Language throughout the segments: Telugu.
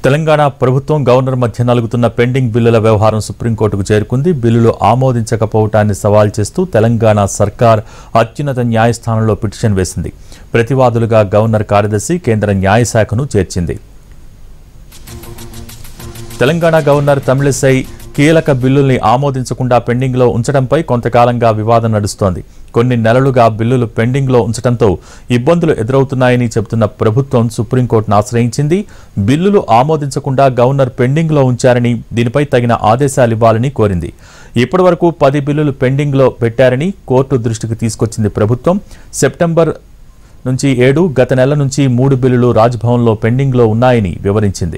తెలంగాణ ప్రభుత్వం గవర్నర్ మధ్య నలుగుతున్న పెండింగ్ బిల్లుల వ్యవహారం సుప్రీంకోర్టుకు చేరుకుంది బిల్లులు ఆమోదించకపోవటాన్ని సవాల్ చేస్తూ తెలంగాణ సర్కార్ అత్యున్నత న్యాయస్థానంలో పిటిషన్ వేసింది ప్రతివాదులుగా గవర్నర్ కార్యదర్శి కేంద్ర న్యాయశాఖను చేర్చింది తెలంగాణ గవర్నర్ తమిళిసై కీలక బిల్లుల్ని ఆమోదించకుండా పెండింగ్లో ఉంచడంపై కొంతకాలంగా వివాదం నడుస్తోంది కొన్ని నెలలుగా బిల్లులు పెండింగ్లో ఉంచడంతో ఇబ్బందులు ఎదురవుతున్నాయని చెబుతున్న ప్రభుత్వం సుప్రీంకోర్టును ఆశ్రయించింది బిల్లులు ఆమోదించకుండా గవర్నర్ పెండింగ్లో ఉంచారని దీనిపై తగిన ఆదేశాలు ఇవ్వాలని కోరింది ఇప్పటివరకు పది బిల్లులు పెండింగ్లో పెట్టారని కోర్టు దృష్టికి తీసుకొచ్చింది ప్రభుత్వం సెప్టెంబర్ నుంచి ఏడు గత నెల నుంచి మూడు బిల్లులు రాజ్భవన్లో పెండింగ్లో ఉన్నాయని వివరించింది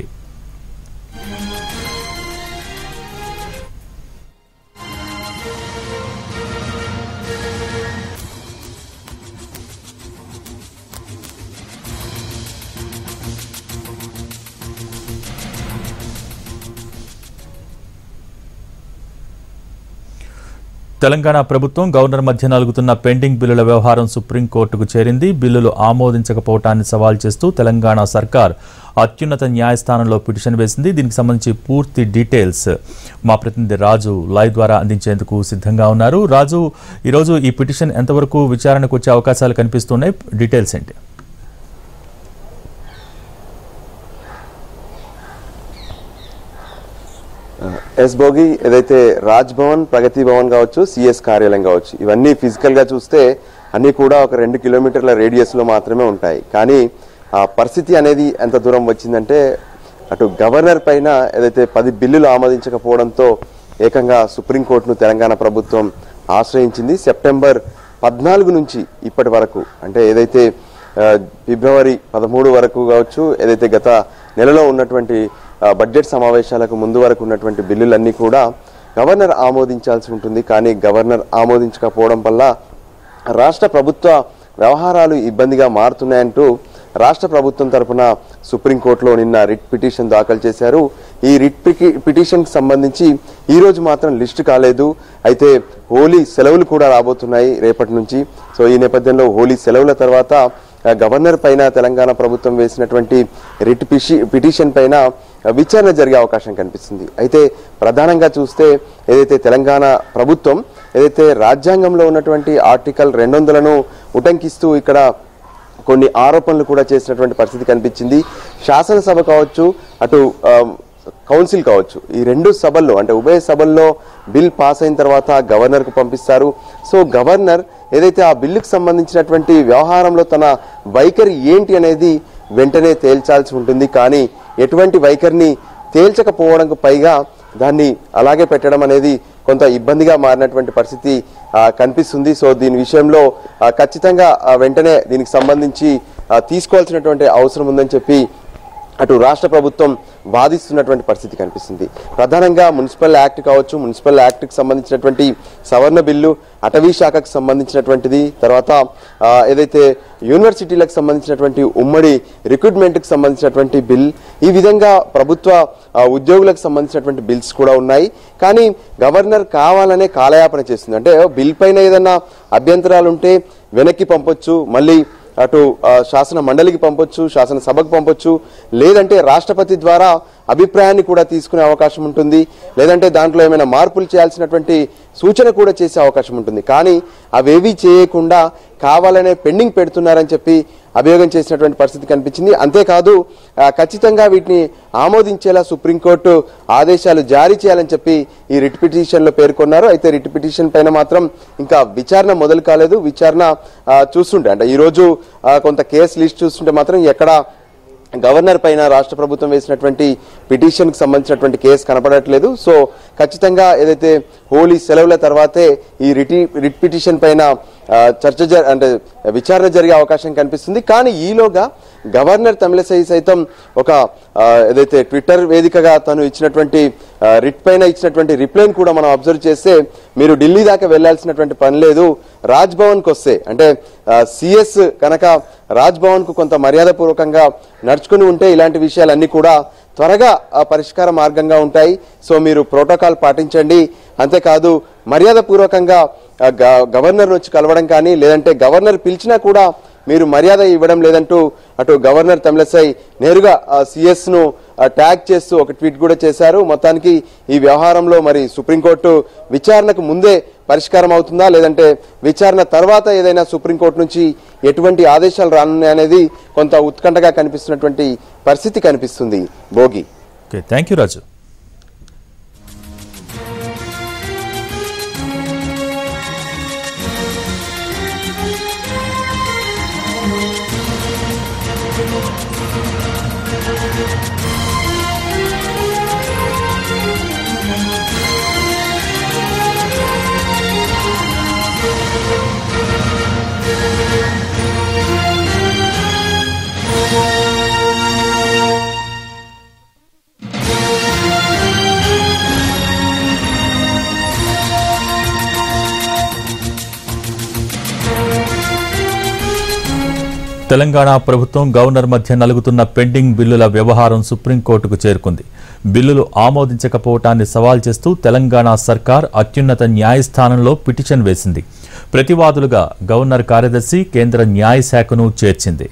తెలంగాణ ప్రభుత్వం గవర్నర్ మధ్య నలుగుతున్న పెండింగ్ బిల్లుల వ్యవహారం సుప్రీంకోర్టుకు చేరింది బిల్లులు ఆమోదించకపోవటాన్ని సవాల్ చేస్తూ తెలంగాణ సర్కార్ అత్యున్నత న్యాయస్థానంలో పిటిషన్ వేసింది దీనికి సంబంధించి పూర్తి డీటెయిల్స్ మా ప్రతినిధి రాజు లైవ్ ద్వారా అందించేందుకు సిద్ధంగా ఉన్నారు రాజు ఈరోజు ఈ పిటిషన్ ఎంతవరకు విచారణకు వచ్చే అవకాశాలు కనిపిస్తున్నాయి డీటెయిల్స్ ఏంటి ఎస్ భోగి ఏదైతే రాజ్ భవన్ ప్రగతి భవన్ కావచ్చు సిఎస్ కార్యాలయం కావచ్చు ఇవన్నీ ఫిజికల్ గా చూస్తే అన్ని కూడా ఒక రెండు కిలోమీటర్ల రేడియస్ లో మాత్రమే ఉంటాయి కానీ ఆ పరిస్థితి అనేది ఎంత దూరం వచ్చిందంటే అటు గవర్నర్ పైన ఏదైతే పది బిల్లులు ఆమోదించకపోవడంతో ఏకంగా సుప్రీంకోర్టును తెలంగాణ ప్రభుత్వం ఆశ్రయించింది సెప్టెంబర్ పద్నాలుగు నుంచి ఇప్పటి వరకు అంటే ఏదైతే ఆ, ఫిబ్రవరి పదమూడు వరకు కావచ్చు ఏదైతే గత నెలలో ఉన్నటువంటి ఆ, బడ్జెట్ సమావేశాలకు ముందు వరకు ఉన్నటువంటి బిల్లులన్నీ కూడా గవర్నర్ ఆమోదించాల్సి ఉంటుంది కానీ గవర్నర్ ఆమోదించకపోవడం వల్ల రాష్ట్ర ప్రభుత్వ వ్యవహారాలు ఇబ్బందిగా మారుతున్నాయంటూ రాష్ట్ర ప్రభుత్వం తరపున సుప్రీంకోర్టులో నిన్న రిట్ పిటిషన్ దాఖలు చేశారు ఈ రిట్ పిటిషన్కి సంబంధించి ఈ రోజు మాత్రం లిస్టు కాలేదు అయితే హోలీ సెలవులు కూడా రాబోతున్నాయి రేపటి నుంచి సో ఈ నేపథ్యంలో హోలీ సెలవుల తర్వాత ఆ, గవర్నర్ పైన తెలంగాణ ప్రభుత్వం వేసినటువంటి రిట్ పిషి పిటిషన్ పైన ఆ, విచారణ జరిగే అవకాశం కనిపిస్తుంది అయితే ప్రధానంగా చూస్తే ఏదైతే తెలంగాణ ప్రభుత్వం ఏదైతే రాజ్యాంగంలో ఉన్నటువంటి ఆర్టికల్ రెండు వందలను ఉటంకిస్తూ ఇక్కడ కొన్ని ఆరోపణలు కూడా చేసినటువంటి పరిస్థితి కనిపించింది శాసనసభ కావచ్చు అటు ఆ, కౌన్సిల్ కావచ్చు ఈ రెండు సభల్లో అంటే ఉభయ సభల్లో బిల్ పాస్ అయిన తర్వాత గవర్నర్కు పంపిస్తారు సో గవర్నర్ ఏదైతే ఆ బిల్లుకు సంబంధించినటువంటి వ్యవహారంలో తన వైఖరి ఏంటి అనేది వెంటనే తేల్చాల్సి ఉంటుంది కానీ ఎటువంటి వైఖరిని తేల్చకపోవడంకు పైగా దాన్ని అలాగే పెట్టడం అనేది కొంత ఇబ్బందిగా మారినటువంటి పరిస్థితి ఆ, కనిపిస్తుంది సో దీని విషయంలో ఆ, ఖచ్చితంగా ఆ, వెంటనే దీనికి సంబంధించి ఆ, తీసుకోవాల్సినటువంటి అవసరం ఉందని చెప్పి అటు రాష్ట్ర ప్రభుత్వం వాదిస్తున్నటువంటి పరిస్థితి కనిపిస్తుంది ప్రధానంగా మున్సిపల్ యాక్ట్ కావచ్చు మున్సిపల్ యాక్ట్కి సంబంధించినటువంటి సవర్ణ బిల్లు అటవీ శాఖకు సంబంధించినటువంటిది తర్వాత ఆ, ఏదైతే యూనివర్సిటీలకు సంబంధించినటువంటి ఉమ్మడి రిక్రూట్మెంట్కి సంబంధించినటువంటి బిల్ ఈ విధంగా ప్రభుత్వ ఆ, ఉద్యోగులకు సంబంధించినటువంటి బిల్స్ కూడా ఉన్నాయి కానీ గవర్నర్ కావాలనే కాలయాపన చేస్తుంది అంటే బిల్ పైన ఏదైనా అభ్యంతరాలు ఉంటే వెనక్కి పంపొచ్చు మళ్ళీ అటు ఆ, శాసన మండలికి పంపొచ్చు శాసన సభకు పంపొచ్చు లేదంటే రాష్ట్రపతి ద్వారా అభిప్రాయాన్ని కూడా తీసుకునే అవకాశం ఉంటుంది లేదంటే దాంట్లో ఏమైనా మార్పులు చేయాల్సినటువంటి సూచన కూడా చేసే అవకాశం ఉంటుంది కానీ అవేవి చేయకుండా కావాలనే పెండింగ్ పెడుతున్నారని చెప్పి అభియోగం చేసినటువంటి పరిస్థితి కనిపించింది అంతేకాదు ఆ, ఖచ్చితంగా వీటిని ఆమోదించేలా సుప్రీంకోర్టు ఆదేశాలు జారీ చేయాలని చెప్పి ఈ రిట్ పిటిషన్ లో పేర్కొన్నారు అయితే రిట్ పిటిషన్ పైన మాత్రం ఇంకా విచారణ మొదలు కాలేదు విచారణ ఆ, చూస్తుంటే అంటే ఈ రోజు ఆ, కొంత కేసు లిస్ట్ చూస్తుంటే మాత్రం ఎక్కడ గవర్నర్ పైన రాష్ట్ర ప్రభుత్వం వేసినటువంటి పిటిషన్ కి సంబంధించినటువంటి కేసు కనపడట్లేదు సో ఖచ్చితంగా ఏదైతే హోలీ సెలవుల తర్వాతే ఈ రిటి రిట్ పిటిషన్ పైన ఆ, చర్చ జ- అంటే విచారణ జరిగే అవకాశం కనిపిస్తుంది కానీ ఈలోగా గవర్నర్ తమిళసై సైతం ఒక ఆ, ఏదైతే ట్విట్టర్ వేదికగా తను ఇచ్చినటువంటి ఆ, రిట్ పైన ఇచ్చినటువంటి రిప్లైని కూడా మనం అబ్జర్వ్ చేస్తే మీరు ఢిల్లీ దాకా వెళ్లాల్సినటువంటి పని లేదు రాజ్ భవన్ కు వస్తే అంటే సిఎస్ కనుక రాజ్ భవన్ కు కొంత మర్యాదపూర్వకంగా నడుచుకుని ఉంటే ఇలాంటి విషయాలన్నీ కూడా త్వరగా ఆ, పరిష్కార మార్గంగా ఉంటాయి సో మీరు ప్రోటోకాల్ పాటించండి అంతేకాదు మర్యాదపూర్వకంగా ఆ, గ- గవర్నర్ వచ్చి కలవడం కానీ లేదంటే గవర్నర్ పిలిచినా కూడా మీరు మర్యాద ఇవ్వడం లేదంటూ అటు గవర్నర్ తమిళసై నేరుగా సిఎస్ ను ఆ, ట్యాగ్ చేస్తూ ఒక ట్వీట్ కూడా చేశారు మొత్తానికి ఈ వ్యవహారంలో మరి సుప్రీంకోర్టు విచారణకు ముందే పరిష్కారం అవుతుందా లేదంటే విచారణ తర్వాత ఏదైనా సుప్రీంకోర్టు నుంచి ఎటువంటి ఆదేశాలు రానున్నాయనేది కొంత ఉత్కంఠగా కనిపిస్తున్నటువంటి పరిస్థితి కనిపిస్తుంది Bhogi okay thank you Raju Telangana ప్రభుత్వం గవర్నర్ మధ్య నలుగుతున్న పెండింగ్ బిల్లుల వ్యవహారం సుప్రీంకోర్టుకు చేరుకుంది బిల్లులు ఆమోదించకపోవటాన్ని సవాల్ చేస్తూ తెలంగాణ సర్కార్ అత్యున్నత న్యాయస్థానంలో పిటిషన్ వేసింది ప్రతివాదులుగా గవర్నర్ కార్యదర్శి కేంద్ర న్యాయశాఖను చేర్చింది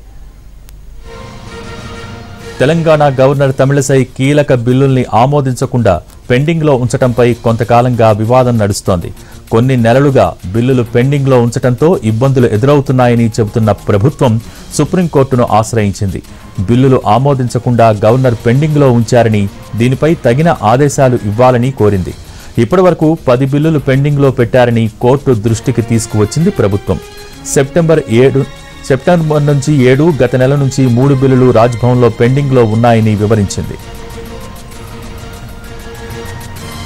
తెలంగాణ గవర్నర్ తమిళసై కీలక బిల్లుల్ని ఆమోదించకుండా పెండింగ్లో ఉంచటంపై కొంతకాలంగా వివాదం నడుస్తోంది కొన్ని నెలలుగా బిల్లులు పెండింగ్లో ఉంచటంతో ఇబ్బందులు ఎదురవుతున్నాయని చెబుతున్న ప్రభుత్వం సుప్రీంకోర్టును ఆశ్రయించింది బిల్లులు ఆమోదించకుండా గవర్నర్ పెండింగ్లో ఉంచారని దీనిపై తగిన ఆదేశాలు ఇవ్వాలని కోరింది ఇప్పటివరకు పది బిల్లులు పెండింగ్లో పెట్టారని కోర్టు దృష్టికి తీసుకువచ్చింది ప్రభుత్వం సెప్టెంబర్ ఏడు సెప్టెంబర్ నుంచి ఏడు గత నెల నుంచి మూడు బిల్లులు రాజ్భవన్లో పెండింగ్లో ఉన్నాయని వివరించింది